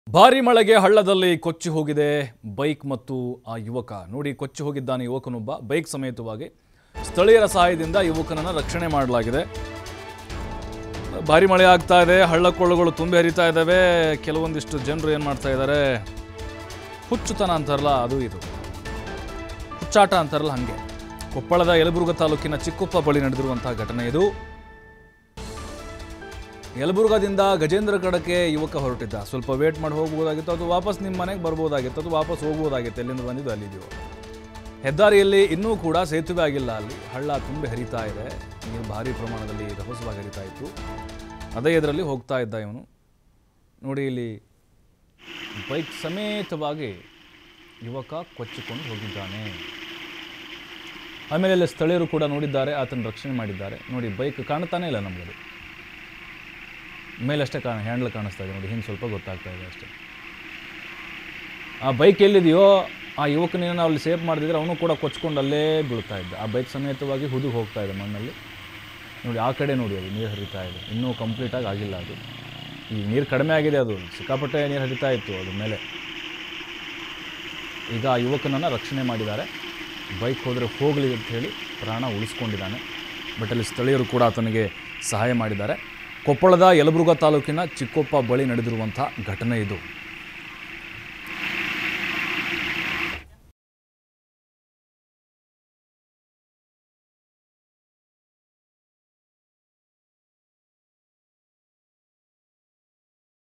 ಭಾರಿ ಮಳೆಗೆ ಹಳ್ಳದಲ್ಲಿ ಕೊಚ್ಚಿ ಹೋಗಿದೆ ಬೈಕ್ ಮತ್ತು ಆ ಯುವಕ ನೋಡಿ ಕೊಚ್ಚಿ ಹೋಗಿದ್ದಾನೆ ಯುವಕನೊಬ್ಬ ಬೈಕ್ ಸಮೇತವಾಗಿ ಸ್ಥಳೀಯರ ಸಹಾಯದಿಂದ ಯುವಕನನ್ನು ರಕ್ಷಣೆ ಮಾಡಲಾಗಿದೆ ಭಾರಿ ಮಳೆ ಆಗ್ತಾ ಇದೆ ಹಳ್ಳ ಕೊಳ್ಳಗಳು ತುಂಬಿ ಹರಿತಾ ಇದ್ದಾವೆ ಕೆಲವೊಂದಿಷ್ಟು ಜನರು ಏನು ಮಾಡ್ತಾ ಇದ್ದಾರೆ ಹುಚ್ಚುತನ ಅಂತಾರಲ್ಲ ಅದು ಇದು ಹುಚ್ಚಾಟ ಅಂತಾರಲ್ಲ ಹಾಗೆ ಕೊಪ್ಪಳದ ಯಲಬುರ್ಗ ತಾಲೂಕಿನ ಚಿಕ್ಕೊಪ್ಪ ಬಳಿ ನಡೆದಿರುವಂತಹ ಘಟನೆ ಇದು ಯಲಬುರ್ಗದಿಂದ ಗಜೇಂದ್ರ ಕಡಕ್ಕೆ ಯುವಕ ಹೊರಟಿದ್ದ ಸ್ವಲ್ಪ ವೇಟ್ ಮಾಡಿ ಹೋಗ್ಬೋದಾಗಿತ್ತು ಅದು ವಾಪಸ್ ನಿಮ್ಮ ಮನೆಗೆ ಬರ್ಬೋದಾಗಿತ್ತು ಅದು ವಾಪಸ್ ಹೋಗ್ಬೋದಾಗಿತ್ತು ಎಲ್ಲಿಂದ ಬಂದಿದ್ದು ಅಲ್ಲಿದ್ದೀವೋ ಹೆದ್ದಾರಿಯಲ್ಲಿ ಇನ್ನೂ ಕೂಡ ಸೇತುವೆ ಆಗಿಲ್ಲ ಅಲ್ಲಿ ಹಳ್ಳ ತುಂಬಿ ಹರಿತಾ ಇದೆ ನೀರು ಭಾರಿ ಪ್ರಮಾಣದಲ್ಲಿ ರಭಸವಾಗಿ ಹರಿತಾ ಇತ್ತು ಅದೇ ಇದರಲ್ಲಿ ಹೋಗ್ತಾ ಇದ್ದ ಇವನು ನೋಡಿ ಇಲ್ಲಿ ಬೈಕ್ ಸಮೇತವಾಗಿ ಯುವಕ ಕೊಚ್ಚಿಕೊಂಡು ಹೋಗಿದ್ದಾನೆ ಆಮೇಲೆ ಇಲ್ಲಿ ಸ್ಥಳೀಯರು ಕೂಡ ನೋಡಿದ್ದಾರೆ ಆತನ ರಕ್ಷಣೆ ಮಾಡಿದ್ದಾರೆ ನೋಡಿ ಬೈಕ್ ಕಾಣ್ತಾನೆ ಇಲ್ಲ ನಮಗದು ಮೇಲಷ್ಟೇ ಕಾಣ ಹ್ಯಾಂಡ್ಲ್ ಕಾಣಿಸ್ತಾ ಇದೆ ನೋಡಿ ಹಿಂಗೆ ಸ್ವಲ್ಪ ಗೊತ್ತಾಗ್ತಾ ಇದೆ ಅಷ್ಟೇ ಆ ಬೈಕ್ ಎಲ್ಲಿದೆಯೋ ಆ ಯುವಕನೇನು ನಾವು ಅಲ್ಲಿ ಸೇಫ್ ಮಾಡಿದ್ರೆ ಅವನು ಕೂಡ ಕೊಚ್ಕೊಂಡು ಅಲ್ಲೇ ಬೀಳ್ತಾ ಇದ್ದ ಆ ಬೈಕ್ ಸಮೇತವಾಗಿ ಹುದುಗಿ ಹೋಗ್ತಾ ಇದೆ ಮಣ್ಣಲ್ಲಿ ನೋಡಿ ಆ ಕಡೆ ನೋಡಿ ಅದು ನೀರು ಹರಿತಾ ಇದೆ ಇನ್ನೂ ಕಂಪ್ಲೀಟಾಗಿ ಆಗಿಲ್ಲ ಅದು ಈಗ ನೀರು ಕಡಿಮೆ ಆಗಿದೆ ಅದು ಸಿಕ್ಕಾಪಟ್ಟೆ ನೀರು ಹರಿತಾ ಇತ್ತು ಅದ್ರ ಮೇಲೆ ಈಗ ಆ ಯುವಕನನ್ನು ರಕ್ಷಣೆ ಮಾಡಿದ್ದಾರೆ ಬೈಕ್ ಹೋದರೆ ಹೋಗಲಿ ಅಂತ ಹೇಳಿ ಪ್ರಾಣ ಉಳಿಸ್ಕೊಂಡಿದ್ದಾನೆ ಬಟ್ ಅಲ್ಲಿ ಸ್ಥಳೀಯರು ಕೂಡ ಆತನಿಗೆ ಸಹಾಯ ಮಾಡಿದ್ದಾರೆ ಕೊಪ್ಪಳದ ಯಲಬುರ್ಗ ತಾಲೂಕಿನ ಚಿಕ್ಕೊಪ್ಪ ಬಳಿ ನಡೆದಿರುವಂಥ ಘಟನೆ ಇದು